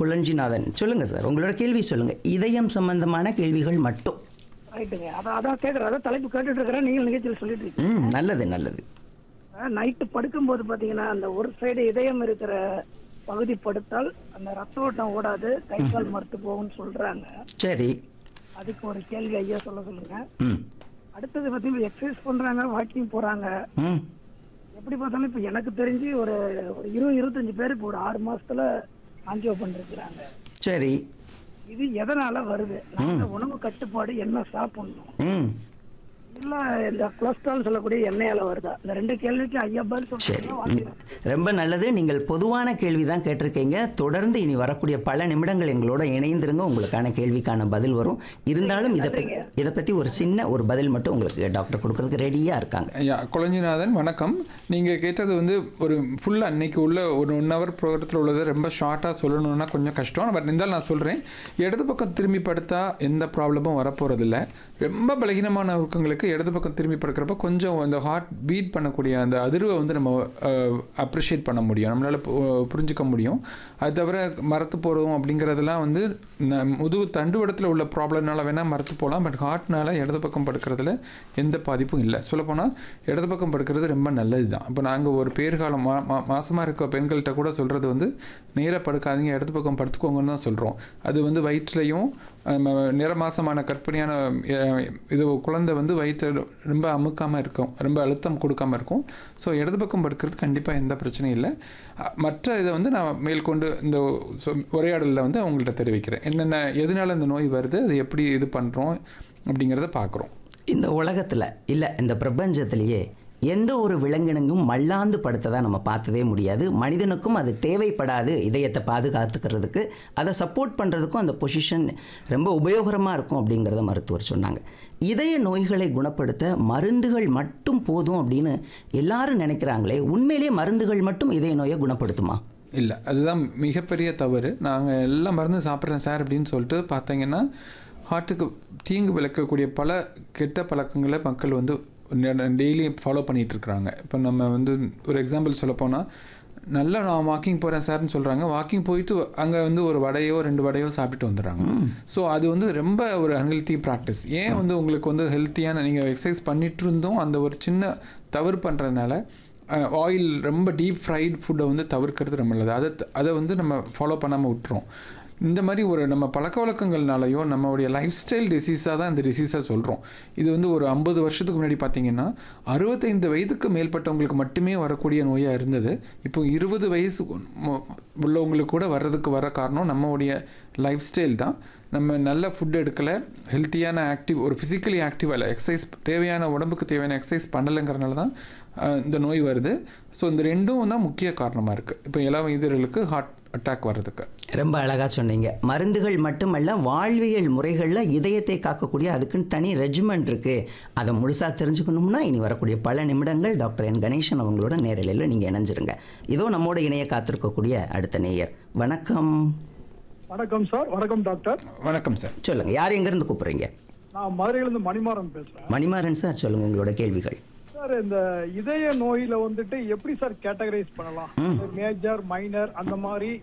குளஞ்சிநாதன் சொல்லுங்க சார் உங்களோட கேள்வி சொல்லுங்க இதயம் சம்பந்தமான கேள்விகள் மட்டும் ரைட்டுங்க அதான் அதான் கேட்குறேன் அதான் தலைப்பு கேட்டுட்டு இருக்கிறேன் நீங்கள் நிகழ்ச்சியில் சொல்லிட்டு இருக்கீங்க ம் நல்லது நல்லது நைட்டு படுக்கும்போது பார்த்தீங்கன்னா அந்த ஒரு சைடு இதயம் இருக்கிற பகுதி படுத்தால் அந்த ரத்த ஓட்டம் ஓடாது கை கால் மறுத்து போகும்னு சொல்றாங்க சரி அதுக்கு ஒரு கேள்வி ஐயா சொல்ல சொல்லுங்க ம் அடுத்தது பார்த்தீங்கன்னா எக்ஸசைஸ் பண்றாங்க வாக்கிங் போறாங்க ம் எப்படி பார்த்தாலும் இப்போ எனக்கு தெரிஞ்சு ஒரு ஒரு இருபது இருபத்தஞ்சு பேர் இப்போ ஒரு ஆறு மாசத்துல ஆஞ்சியோ பண்ணிருக்கிறாங்க சரி இது எதனால வருது நாங்க உணவு கட்டுப்பாடு என்ன சாப்பிடணும் ம் இல்ல இந்த கொலஸ்ட்ரால் சொல்லக்கூடிய எண்ணெயால வருதா இந்த ரெண்டு கேள்விக்கு ஐயா பதில் சரி சொல்றீங்கன்னா ம். வாங்கிடுறேன். ரொம்ப நல்லது நீங்கள் பொதுவான கேள்வி தான் கேட்டிருக்கீங்க தொடர்ந்து இனி வரக்கூடிய பல நிமிடங்கள் எங்களோட இணைந்திருங்க உங்களுக்கான கேள்விக்கான பதில் வரும் இருந்தாலும் இதை பற்றி இதை பற்றி ஒரு சின்ன ஒரு பதில் மட்டும் உங்களுக்கு டாக்டர் கொடுக்கறதுக்கு ரெடியாக இருக்காங்க ஐயா குழஞ்சிநாதன் வணக்கம் நீங்கள் கேட்டது வந்து ஒரு ஃபுல் அன்னைக்கு உள்ள ஒரு ஒன் ஹவர் ப்ரோக்ரத்தில் உள்ளதை ரொம்ப ஷார்ட்டாக சொல்லணும்னா கொஞ்சம் கஷ்டம் பட் இருந்தாலும் நான் சொல்கிறேன் இடது பக்கம் திரும்பி படுத்தா எந்த ப்ராப்ளமும் வரப்போகிறதில்ல ரொம்ப பலகீனமான ஊக்கங்களுக்கு இடது பக்கம் திரும்பி படுக்கிறப்ப கொஞ்சம் அந்த ஹார்ட் பீட் பண்ணக்கூடிய அந்த அதிர்வை வந்து நம்ம அப்ரிஷியேட் பண்ண முடியும் நம்மளால் புரிஞ்சுக்க முடியும் அது தவிர மரத்து போகிறோம் அப்படிங்கிறதெல்லாம் வந்து ந- முதுகு தண்டுவடத்தில் உள்ள ப்ராப்ளம்னால வேணால் மரத்து போகலாம் பட் ஹார்ட்னால இடது பக்கம் படுக்கிறதுல எந்த பாதிப்பும் இல்லை சொல்லப்போனால் இடது பக்கம் படுக்கிறது ரொம்ப நல்லது தான் இப்போ நாங்கள் ஒரு பேர்காலம் மா மா மாசமாக இருக்க பெண்கள்கிட்ட கூட சொல்கிறது வந்து நேராக படுக்காதீங்க இடது பக்கம் படுத்துக்கோங்கன்னு தான் சொல்கிறோம் அது வந்து வயிற்றுலையும் நிறமாசமான கற்பிணியான அஹ், இது குழந்தை வந்து வயிற்று ரொம்ப அமுக்காமல் இருக்கும் ரொம்ப அழுத்தம் கொடுக்காம இருக்கும் ஸோ இடது பக்கம் படுக்கிறது கண்டிப்பாக எந்த பிரச்சனையும் இல்லை அஹ், மற்ற இதை வந்து நான் மேற்கொண்டு இந்த சொ- உரையாடலில் வந்து அவங்கள்ட்ட தெரிவிக்கிறேன் என்னென்ன எதனால இந்த நோய் வருது அது எப்படி இது பண்ணுறோம் அப்படிங்கிறத பார்க்குறோம் இந்த உலகத்தில் இல்லை இந்த பிரபஞ்சத்திலேயே எந்த ஒரு விலங்கினங்கும் மல்லாந்து படுத்ததை நம்ம பார்த்ததே முடியாது மனிதனுக்கும் அது தேவைப்படாது இதயத்தை பாதுகாத்துக்கிறதுக்கு அதை சப்போர்ட் பண்ணுறதுக்கும் அந்த பொசிஷன் ரொம்ப உபயோகரமாக இருக்கும் அப்படிங்கிறத மருத்துவர் சொன்னாங்க இதய நோய்களை குணப்படுத்த மருந்துகள் மட்டும் போதும் அப்படின்னு எல்லாரும் நினைக்கிறாங்களே உண்மையிலேயே மருந்துகள் மட்டும் இதய நோயை குணப்படுத்துமா இல்லை அதுதான் மிகப்பெரிய தவறு நாங்கள் எல்லாம் மருந்து சாப்பிட்றேன் சார் அப்படின்னு சொல்லிட்டு பார்த்தீங்கன்னா ஹார்ட்டுக்கு தீங்கு விளக்கக்கூடிய பல கெட்ட பழக்கங்களை மக்கள் வந்து டெய்லி ஃபாலோ பண்ணிட்டு இருக்கிறாங்க இப்போ நம்ம வந்து ஒரு எக்ஸாம்பிள் சொல்லப்போனால் நல்லா நான் வாக்கிங் போகிறேன் சார்னு சொல்கிறாங்க வாக்கிங் போயிட்டு அங்கே வந்து ஒரு வடையோ ரெண்டு வடையோ சாப்பிட்டுட்டு வந்துடுறாங்க ஸோ அது வந்து ரொம்ப ஒரு அன்ஹெல்த்தி ப்ராக்டிஸ் ஏன் வந்து உங்களுக்கு வந்து ஹெல்த்தியான நீங்கள் எக்ஸசைஸ் பண்ணிட்டு இருந்தும் அந்த ஒரு சின்ன தவறு பண்ணுறதுனால ஆயில் ரொம்ப டீப் ஃப்ரைட் ஃபுட்டை வந்து தவிர்க்கிறது ரொம்ப நல்லது அதை அதை வந்து நம்ம ஃபாலோ பண்ணாமல் விட்டுறோம் இந்த மாதிரி ஒரு நம்ம பழக்க வழக்கங்கள்னாலையோ நம்மளுடைய லைஃப் ஸ்டைல் டிசீஸாக தான் இந்த டிசீஸாக சொல்கிறோம் இது வந்து ஒரு ஐம்பது வருஷத்துக்கு முன்னாடி பார்த்தீங்கன்னா அறுபத்தைந்து வயதுக்கு மேற்பட்டவங்களுக்கு மட்டுமே வரக்கூடிய நோயாக இருந்தது இப்போ இருபது வயசு மு- உள்ளவங்களுக்கு கூட வர்றதுக்கு வர காரணம் நம்மளுடைய லைஃப் ஸ்டைல் தான் நம்ம நல்ல ஃபுட் எடுக்கலை ஹெல்த்தியான ஆக்டிவ் ஒரு ஃபிசிக்கலி ஆக்டிவாக இல்லை எக்ஸசைஸ் தேவையான உடம்புக்கு தேவையான எக்ஸசைஸ் பண்ணலைங்கிறனால தான் அஹ், இந்த நோய் வருது ஸோ இந்த ரெண்டும் தான் முக்கிய காரணமாக இருக்குது இப்போ இளம் வயதினர்களுக்கு ஹார்ட் அட்டாக் வர்றதுக்கு ரொம்ப அழகாக சொன்னீங்க மருந்துகள் மட்டுமல்ல வாழ்வியல் முறைகளில் இதயத்தை காக்கக்கூடிய அதுக்குன்னு தனி ரெஜிமெண்ட் இருக்குது அதை முழுசாக தெரிஞ்சுக்கணும்னா இனி வரக்கூடிய பல நிமிடங்கள் டாக்டர் என் கணேசன் அவங்களோட நேரலையில் நீங்கள் இணைஞ்சிருங்க இதோ நம்மோட இணைய காத்திருக்கக்கூடிய அடுத்த நேயர் வணக்கம் வணக்கம் சார் வணக்கம் டாக்டர் வணக்கம் சார் சொல்லுங்கள் யார் எங்கேருந்து கூப்பிட்றீங்க நான் மதுரையிலிருந்து மணிமாறன் பேசுறேன் மணிமாறன் சார் சொல்லுங்கள் உங்களோட கேள்விகள் சார் இந்த இதய நோயில வந்துட்டு எப்படி சார் கேட்டகரைஸ் பண்ணலாம் மேஜர் மைனர் அந்த மாதிரி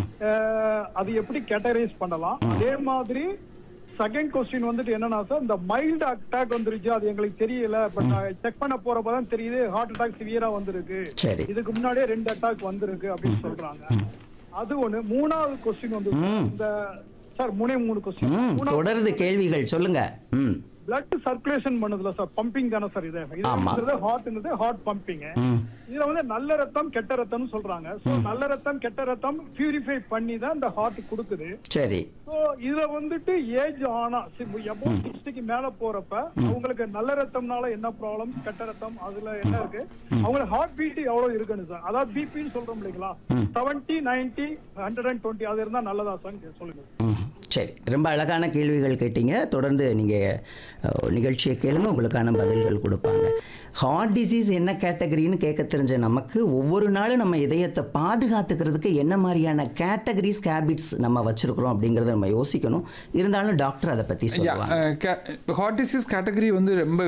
அஹ், அது எப்படி கேட்டகரைஸ் பண்ணலாம் அதே மாதிரி செகண்ட் கொஸ்டின் வந்துட்டு என்னன்னா சார் இந்த மைல்டு அட்டாக் வந்துருச்சு அது எங்களுக்கு தெரியல பட் செக் பண்ண போறப்பதான் தெரியுது ஹார்ட் அட்டாக் சிவியரா வந்திருக்கு சரி இதுக்கு முன்னாடியே ரெண்டு அட்டாக் வந்திருக்கு அப்படின்னு சொல்றாங்க அது ஒண்ணு மூணாவது கொஸ்டின் வந்து இந்த சார் மூணே மூணு கொஸ்டின் ம் தொடருது கேள்விகள் சொல்லுங்கள் ம் பிளட் சர்க்குலேஷன் பண்ணுதுல சார் பம்பிங் தானே சார் இது ஆமா. இது ஹார்ட்ங்கிறது ஹார்ட் பம்பிங் ம் இதுல வந்து நல்ல ரத்தம் கெட்ட ரத்தம்னு சொல்றாங்க சோ நல்ல ரத்தம் கெட்ட ரத்தம் பியூரிஃபை பண்ணி தான் இந்த ஹார்ட் கொடுக்குது சரி சோ இதுல வந்துட்டு ஏஜ் ஆனா எபோ சிக்ஸ்டிக்கு மேல போறப்ப அவங்களுக்கு நல்ல ரத்தம்னால என்ன ப்ராப்ளம் கெட்ட ரத்தம் அதுல என்ன இருக்கு அவங்களுக்கு ஹார்ட் பீட் எவ்வளவு இருக்குன்னு சார் அதாவது பிபின்னு சொல்றோம் இல்லைங்களா seventy ninety hundred and twenty அது இருந்தா நல்லதா சார் சொல்லுங்க ம் சரி ரொம்ப அழகான கேள்விகள் கேட்டீங்க தொடர்ந்து நீங்கள் நிகழ்ச்சியை கேளுங்க உங்களுக்கான பதில்கள் கொடுப்பாங்க ஹார்ட் டிசீஸ் என்ன கேட்டகரின்னு கேட்க தெரிஞ்ச நமக்கு ஒவ்வொரு நாளும் நம்ம இதயத்தை பாதுகாத்துக்கிறதுக்கு என்ன மாதிரியான கேட்டகரிஸ் ஹேபிட்ஸ் நம்ம வச்சுருக்கிறோம் அப்படிங்கிறத நம்ம யோசிக்கணும் இருந்தாலும் டாக்டர் அதை பற்றி சொல்லுவாங்க ஹார்ட் டிசீஸ் கேட்டகரி வந்து ரொம்ப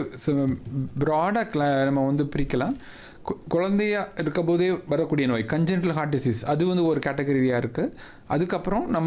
ப்ராடாக நம்ம வந்து பிரிக்கலாம் கு- குழந்தையா இருக்கும்போதே வரக்கூடிய நோய் கஞ்சென்டல் ஹார்ட் டிசீஸ் அது வந்து ஒரு கேட்டகரியாக இருக்குது அதுக்கப்புறம் நம்ம